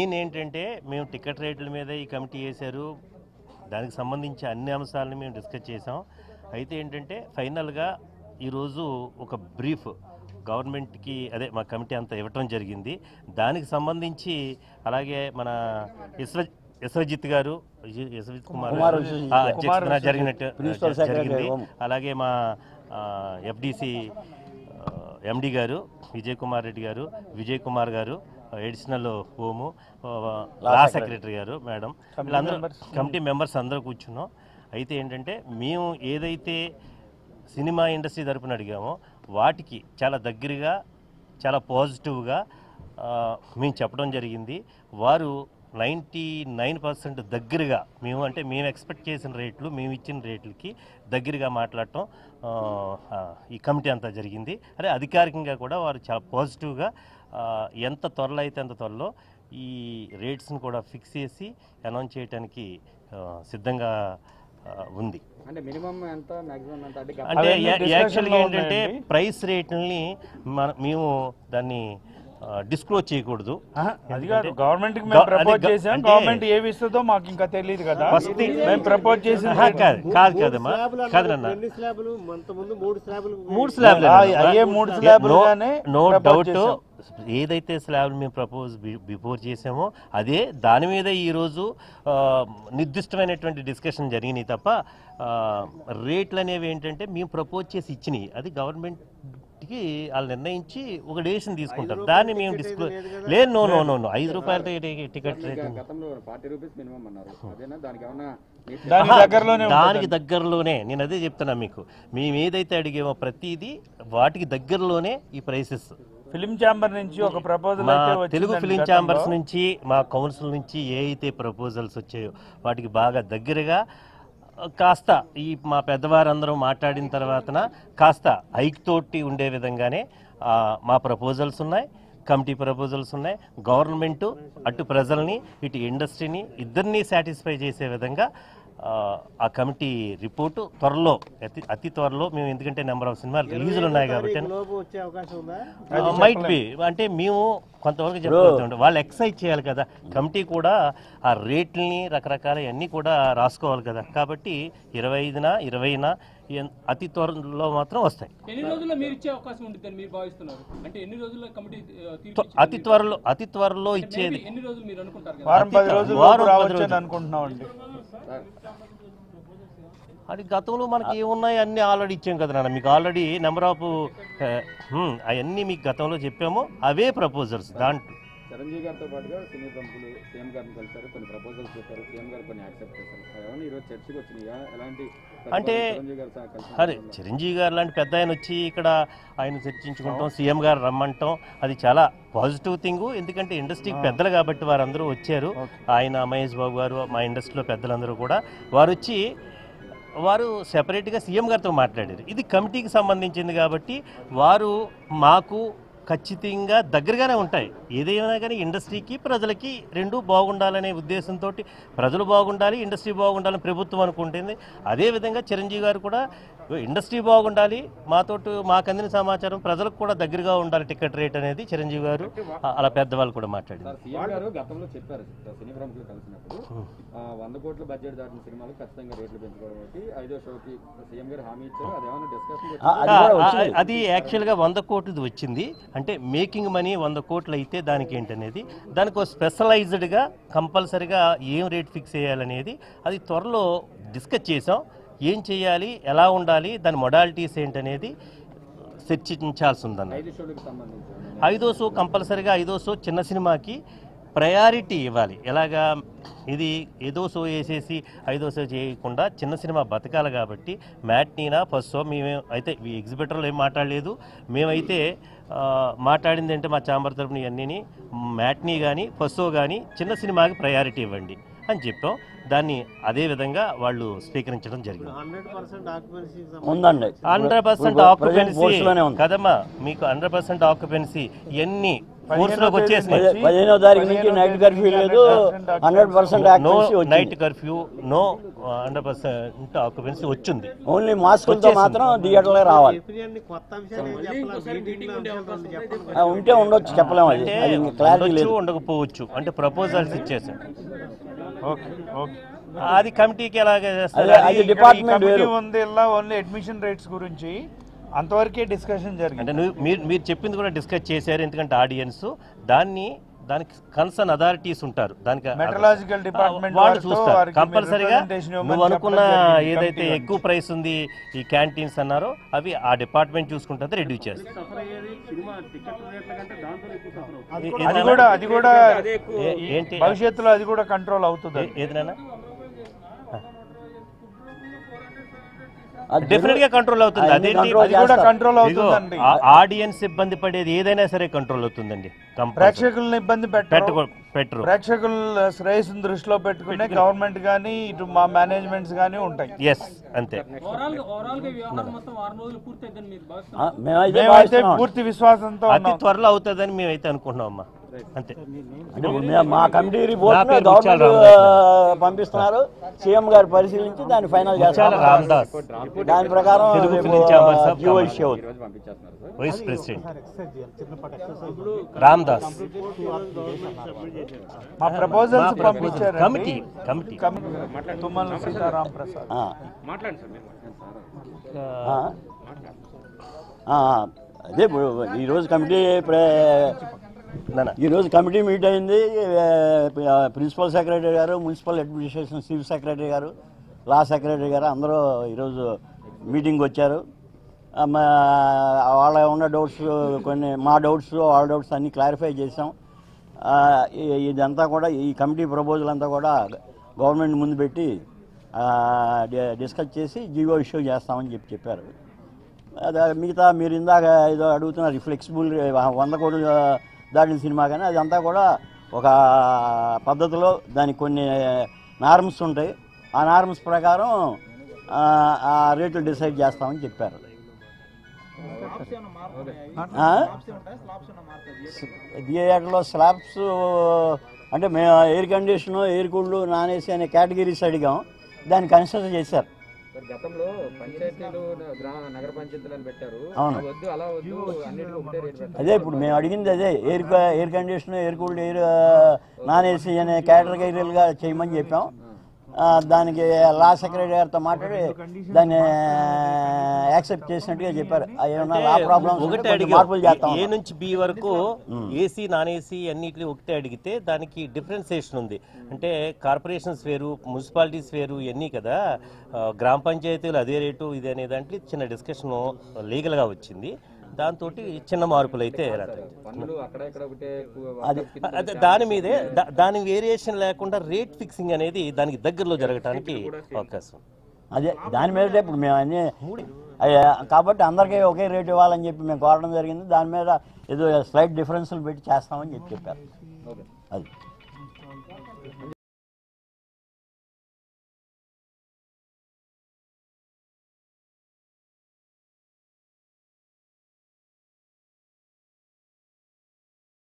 Main ఏంటంటే మేము ticket రేట్ల మీద ఈ కమిటీ వేశారు దానికి సంబంధించి అన్ని అంశాలను మేము డిస్కస్ చేసాం అయితే ఏంటంటే ఫైనల్గా ఈరోజు ఒక బ్రీఫ్ గవర్నమెంట్కి అదే మా కమిటీ అంతా ఇవ్వటం జరిగింది దానికి సంబంధించి అలాగే మన విశ్వ విశ్వజిత్ గారు విజయ్- విశ్వజిత్ కుమార్ కుమార్ గారు, విశ్వజిత్. ఆ, అధ్యక్షతన జరిగినట్టు ప్రిన్సిపల్ సెక్రటరీ జరిగింది హోమ్. అలాగే మా ఎఫ్డిసి ఎండి గారు విజయ్ కుమార్ రెడ్డి గారు విజయ్ కుమార్ గారు ఎడిషనల్ హోము ఆ, లా సెక్రటరీ గారు మేడం వీళ్ళందరూ కమిటీ మెంబర్స్ అందరూ కూర్చున్నాం అయితే ఏంటంటే మేము ఏదైతే సినిమా ఇండస్ట్రీ తరపున అడిగామో వాటికి చాలా దగ్గరగా చాలా పాజిటివ్గా ఆ, మేము చెప్పడం జరిగింది వారు నైంటీ నైన్ పర్సెంట్ దగ్గరగా మేము అంటే మేము ఎక్స్పెక్ట్ చేసిన రేట్లు మేము ఇచ్చిన రేట్లకి దగ్గరగా మాట్లాడటం ఆ, ఆ, ఈ కమిటీ అంతా జరిగింది అదే అధికారికంగా కూడా వారు చాలా పాజిటివ్గా ఆ, ఎంత త్వరలో అయితే అంత త్వరలో ఈ రేట్స్ని కూడా ఫిక్స్ చేసి అనౌన్స్ చేయడానికి ఆ, సిద్ధంగా ఆ, ఉంది అంటే మినిమం ఎంత మాక్సిమం ఎంత అంటే గత- అంటే అవన్నీ యా- discussion యాక్చువల్గా లో ఏంటంటే ఉన్నాయండి. ప్రైస్ రేట్లని మన మేము దాన్ని డిస్క్లోజ్ చేయకూడదు ఆహా, అది కాదు ఎందుకంటే గవర్నమెంట్ కి గవ- మేము అది ప్రపోజ్ గ- చేసాం అంటే- గవర్నమెంట్ ఏవి ఇస్తుందో మాకు ఇంకా తెలియదు కదా First thing- మేము ప్రపోజ్ చేసిన ఆహా, కాదు కాదు కదమ్మా కాదు నాన్న ఎన్ని స్లాబ్లు అంత ముందు మూడు స్లాబ్లు మూడు స్లాబ్లు ఆ, అయ్యే మూడు స్లాబ్లుగానే నో propose డౌట్ చేసాం. ఏదైతే స్లాబ్ మేము ప్రపోజ్ బిఫోర్ చేసామో అదే దాని మీద ఈరోజు ఆ, నిర్దిష్టమైనటువంటి డిస్కషన్ జరిగినాయి తప్ప ఆ, రేట్లు అనేవి ఏంటంటే మేము ప్రపోజ్ చేసి ఇచ్చినాయి అది గవర్నమెంట్కి వాళ్ళు నిర్ణయించి ఒక డెసిషన్ తీసుకుంటారు దాన్ని మేము డిస్క్లోజ్ లేదు నో నో నో నో ఐదు రూపాయలతో టి- టికెట్ రేట్ గ- గతంలో ఫార్టీ రూపీస్ మినిమం అన్నారు అదేనా దానికి ఏమన్నా మీ- దానికి ఆహా, దగ్గరలోనే దానికి దగ్గరలోనే నేను అదే చెప్తున్నా మీకు మేము ఏదైతే అడిగామో ప్రతిదీ వాటికి దగ్గరలోనే ఈ ప్రైసెస్ ఫిలిం ఛాంబర్ నుంచి ఒక ప్రపోజల్ మా అయితే తెలుగు వచ్చిందండి ఫిలిం గతంలో. ఛాంబర్స్ నుంచి మా కౌన్సిల్ నుంచి ఏ అయితే ప్రపోజల్స్ వచ్చాయో వాటికి బాగా దగ్గరగా ఆ, కాస్త ఈ మా పెద్దవారందరూ మాట్లాడిన తర్వాతన కాస్త ఐక్ తోటి ఉండే విధంగానే ఆ, మా ప్రపోజల్స్ ఉన్నాయి కమిటీ ప్రపోజల్స్ ఉన్నాయి గవర్నమెంట్ అటు ప్రజల్ని ఇటు ఇండస్ట్రీని ఇద్దరినీ సాటిస్ఫై చేసే విధంగా ఆ, ఆ కమిటీ రిపోర్టు త్వరలో అతి అతి త్వరలో మేము ఎందుకంటే నెంబర్ ఆఫ్ సినిమాలు రిలీజులు ఉన్నాయి కాబట్టి లోపు వచ్చే అవకాశం ఉందా మైట్ బి అంటే మేము కొంతవరకు చెప్పగలుగుతాం వాళ్ళు ఎక్సైజ్ చేయాలి కదా కమిటీ కూడా ఆ రేట్లని రకరకాల అన్నీ కూడా రాసుకోవాలి కదా కాబట్టి ఇరవై ఐదున ఇరవైన ఎన్- అతి త్వరలో మాత్రం వస్తాయి ఎన్ని రోజుల్లో మీరు ఇచ్చే అవకాశం ఉంటుందని మీరు భావిస్తున్నారు అంటే ఎన్ని రోజుల్లో కమిటీ ఆ, తీర్పు త్వ- అతి త్వరలో అతి త్వరలో ఇచ్చేది ఇచ్చేది ఎన్ని రోజులు మీరు అనుకుంటారు కదా వారం పది అతి- రోజులు వారం పది రావచ్చు అని రోజులు. అనుకుంటున్నాం అండి అది గతంలో మనకి ఏమున్నాయి అన్ని ఆల్రెడీ ఇచ్చాం కదా నాన్న మీకు ఆల్రెడీ నెంబర్ ఆఫ్ అవన్నీ మీకు గతంలో చెప్పాము అవే ప్రపోజల్స్ దాంట్లో చిరంజీవి గారితో పాటుగా సినీ ప్రముఖులు సీఎం గారిని కలిసారు కొన్ని ప్రపోజల్స్ చెప్పారు సీఎం గారు కొన్ని యాక్సెప్ట్ చేశారు ఏమన్నా ఈరోజు చర్చకి వచ్చినాయా ఎలాంటి అంటే- చిరంజీవి గారు సహా కలిసి అరే చిరంజీవి గారు లాంటి పెద్ద ఆయన వచ్చి ఇక్కడ ఆయన చర్చించుకుంటాం సీఎం గారు రమ్మంటాం అది చాలా పాజిటివ్ థింగ్ ఎందుకంటే ఇండస్ట్రీకి పెద్దలు కాబట్టి వారందరూ వచ్చారు ఆయన మహేష్ బాబు గారు మా ఇండస్ట్రీలో పెద్దలందరూ కూడా వారు వచ్చి వారు సెపరేట్గా సీఎం గారితో మాట్లాడారు ఇది కమిటీకి సంబంధించింది కాబట్టి వారు మాకు ఖచ్చితంగా దగ్గరగానే ఉంటాయి ఏదైనా కానీ ఇండస్ట్రీకి ప్రజలకి రెండు బాగుండాలనే ఉద్దేశంతో ప్రజలు బాగుండాలి ఇండస్ట్రీ బాగుండాలని ప్రభుత్వం అనుకుంటుంది అదేవిధంగా చిరంజీవి గారు కూడా ఇండస్ట్రీ బాగుండాలి మాతోటి మాకు అందిన సమాచారం ప్రజలకు కూడా దగ్గరగా ఉండాలి టికెట్ రేట్ అనేది చిరంజీవి గారు ఆ- అలా పెద్దవాళ్ళు కూడా మాట్లాడింది సార్ సీఎం గారు గతంలో చెప్పారు సినీ ప్రముఖులు కలిసినప్పుడు ఆ, వంద కోట్ల బడ్జెట్ దాటిన సినిమాలు ఖచ్చితంగా రేట్లు పెంచుకోవడం ఒకటి ఐదో షోకి సీఎం గారు హామీ ఇచ్చారు అదేమన్నా డిస్కషన్ ఆ, అది ఆ, కూడా ఆ, వచ్చింది అది యాక్చువల్గా వంద కోట్లది వచ్చింది అంటే మేకింగ్ మనీ వంద కోట్లు అయితే దానికి ఏంటనేది దానికి ఒక స్పెషలైజ్డ్గా కంపల్సరిగా ఏం రేట్ ఫిక్స్ చేయాలనేది అది త్వరలో డిస్కస్ చేసాం ఏం చేయాలి ఎలా ఉండాలి దాని మొడాలిటీస్ ఏంటనేది చర్చించాల్సి ఉందన్న ఐదు షోలకు సంబంధించి ఐదో షో కంపల్సరిగా ఐదో షో చిన్న సినిమాకి ప్రయారిటీ ఇవ్వాలి ఎలాగా ఇది ఏదో షో వేసేసి ఐదో షో చేయకుండా చిన్న సినిమా బతకాలి కాబట్టి మ్యాట్నీనా ఫస్ట్ షో మేమే అయితే ఈ ఎగ్జిబిటర్లో ఏం మాట్లాడలేదు మేమైతే ఆ, మాట్లాడింది అంటే మా చాంబర్ తరపున ఇవన్నీ మ్యాట్నీ కానీ ఫస్ట్ షో కానీ చిన్న సినిమాకి ప్రయారిటీ ఇవ్వండి అని చెప్పాం దాన్ని అదే విధంగా వాళ్ళు స్వీకరించడం జరిగింది హండ్రెడ్ పర్సెంట్ ఆక్యుపెన్సీ ఉందండి హండ్రెడ్ పర్సెంట్ ఇప్పుడు present ఆక్యుపెన్సీ post లోనే ఉంది కదమ్మా మీకు హండ్రెడ్ పర్సెంట్ ఆక్యుపెన్సీ ఎన్ని ఫోర్స్ లోకి వచ్చేసినాయి నుంచి పదిహేనో తారీఖు నుంచి పదిహేనో నైట్ కర్ఫ్యూ లేదు hundred percent no accuracy night వచ్చింది curfew no hundred percent occupancy వచ్చింది ఓన్లీ మాస్కులతో మాత్రం థియేటర్లో రావాలి చెప్పినన్ని కొత్త అంశాలు ఏం చెప్పాలి మీటింగ్ అంశాలు రెండు చెప్పండి ఆ, ఉంటే ఉండొచ్చు చెప్పలేము అది అంటే అది క్లారిటీ ఉండొచ్చు లేదు ఉండకపోవచ్చు అంటే ప్రపోజల్స్ ఇచ్చేసాం ఓకే ఓకే అది కమిటీకి ఎలాగ చేస్తారు అదే, అది అది- డిపార్ట్మెంట్ వేరు ఉంది ఇలా ఓన్లీ అడ్మిషన్ రేట్స్ గురించి అంతవరకే డిస్కషన్ జరిగింది అంటే నువ్వు మీరు మీరు చెప్పింది కూడా డిస్కస్ చేశారు ఎందుకంటే ఆడియన్స్ దాన్ని దానికి కన్సర్న్ అథారిటీస్ ఉంటారు దానికి Meteorological department వాళ్ళు వారితో చూస్తారు వారికి కంపల్సరీగా representation ఇవ్వమని నువ్వు అనుకున్న చెప్పడం జరిగింది ఏదైతే కమిటీ వాళ్ళకి. ఎక్కువ ప్రైస్ ఉంది ఈ క్యాంటీన్స్ అన్నారో అవి ఆ డిపార్ట్మెంట్ చూసుకుంటుంది రెడ్యూస్ చేస్తారు ఏ- అది ఏదైనా- కూడా అది కూడా ఏ- ఏంటి భవిష్యత్తులో అది కూడా కంట్రోల్ అవుతుంది ఏ- ఏదైనా అది డెఫినెట్ గా కంట్రోల్ అవుతుంది అన్ని అదేంటి control అది కూడా చేస్తారు. కంట్రోల్ అవుతుందండి ఆడియన్స్ ఇబ్బంది పడేది ఏదైనా సరే కంట్రోల్ అవుతుందండి కంపల్సరీ ప్రేక్షకులను ఇబ్బంది పెట్టరు పెట్టకూ పెట్టరు ప్రేక్షకుల శ్రేయస్సును దృష్టిలో పెట్టుకునే గవర్నమెంట్ కానీ ఇటు మా మేనేజ్మెంట్స్ కానీ ఉంటాయి ఎస్ అంతే ఓవరాల్ గా ఓవరాల్ గా ఈ వ్యవహారం మొత్తం వారం రోజులు పూర్తయిద్దని మీరు ఆ, భావిస్తున్నారు మేమైతే మేమైతే భావిస్తున్నాం. పూర్తి విశ్వాసంతో అతి ఉన్నాం త్వరలో అవుతుందని మేమైతే అనుకుంటున్నాం అమ్మా అంతే అంటే మేము మా కమిటీ రిపోర్ట్ నా పేరు గవర్నమెంట్ ముత్యాల రామదాస్. ఆ, పంపిస్తున్నారు సీఎం గారు పరిశీలించి దాన్ని ఫైనల్ చాలా చేస్తారు రామ్దాస్ దాని ప్రకారం తెలుగు రేపు, film chambers of GO commerce. Issue అవుతుంది ఈరోజు పంపించేస్తున్నారు సార్ వైస్ ప్రెసిడెంట్ ఎక్సర్సైజ్ చేయాలి చిన్నపాటి ఎక్సర్సైజ్ రామ్దాస్ మా ప్రపోజల్స్ మా పంపించారు కమిటీ కమిటీ తుమ్మల సీతారాం ప్రసాద్ ఆ, మాట్లాడండి సార్ మీరు ఆ. ఆ, అదే ఇప్పుడు ఈరోజు కమిటీ ఇప్పుడే నాన్న ఈరోజు కమిటీ మీట్ అయింది ఆ, ప్రిన్సిపల్ సెక్రటరీ గారు మున్సిపల్ అడ్మినిస్ట్రేషన్ చీఫ్ సెక్రటరీ గారు లా సెక్రటరీ గారు అందరూ ఈరోజు మీటింగ్ వచ్చారు ఆ, మా వాళ్ళ ఉన్న డౌట్స్ కొన్ని మా డౌట్స్ వాళ్ళ డౌట్స్ అన్నీ క్లారిఫై చేసాం ఆ, ఈ- ఇదంతా కూడా ఈ కమిటీ ప్రపోజల్ అంతా కూడా గవర్నమెంట్ ముందు పెట్టి ఆ, డి- డిస్కస్ చేసి జీవో ఇష్యూ చేస్తామని చెప్పి చెప్పారు అదే మిగతా మీరు ఇందాక ఏదో అడుగుతున్నారు ఫ్లెక్సిబుల్ వంద కోట్లు దాటిన సినిమా కానీ అదంతా కూడా ఒక పద్ధతిలో దానికి కొన్ని నార్మ్స్ ఉంటాయి ఆ నార్మ్స్ ప్రకారం ఆ, ఆ రేట్లు డిసైడ్ చేస్తామని చెప్పారు ఆ? థియేటర్లో స్లాబ్స్ అంటే మేము air condition air cooled non AC అనే కేటగిరీస్ అడిగాం దాన్ని కన్సిడర్ చేశారు సార్ గతంలో పంచాయతీలు గ్రామ నగర పంచాయతీలు అని పెట్టారు అవును. అలా వద్దు అలా వద్దు అన్నిటికీ ఒకటే రేట్ పెట్టారు అదే ఇప్పుడు మేము అడిగింది అదే air air condition air cooled air non AC అనే కేటగిరీలుగా చేయమని చెప్పాం ఆ, దానికి లా సెక్రటరీ గారితో మాట్లాడి దాన్ని యాక్సెప్ట్ చేసినట్టుగా చెప్పారు ఆ ఏమన్నా లా ప్రాబ్లమ్స్ ఒకటే అడిగి మార్పులు చేస్తాం ఏ నుంచి బి వరకు ఏసీ నాన్ ఏసీ అన్నిటి ఒకటే అడిగితే దానికి డిఫరెన్సియేషన్ ఉంది అంటే కార్పొరేషన్స్ వేరు మున్సిపాలిటీస్ వేరు ఇవన్నీ కదా ఆ, గ్రామ పంచాయతీలు అదే రేటు ఇది అనే దాంట్లో చిన్న డిస్కషన్ లీగల్గా వచ్చింది దాంతో చిన్న మార్పులు అయితే రాలేదు. పన్నులు అక్కడ ఇక్కడ ఒకటే ఎక్కువ అది అదే దాని మీదే దా- దాని వేరియేషన్ లేకుండా రేట్ ఫిక్సింగ్ అనేది దానికి దగ్గరలో జరగడానికి అవకాశం అదే దాని మీద ఇప్పుడు మేము అన్ని అయ్యా, కాబట్టి అందరికీ ఒకే రేట్ ఇవ్వాలని చెప్పి మేము కోరడం జరిగింది దాని మీద ఏదో స్లైట్ డిఫరెన్స్లు పెట్టి చేస్తామని చెప్పి చెప్పారు ఓకే అది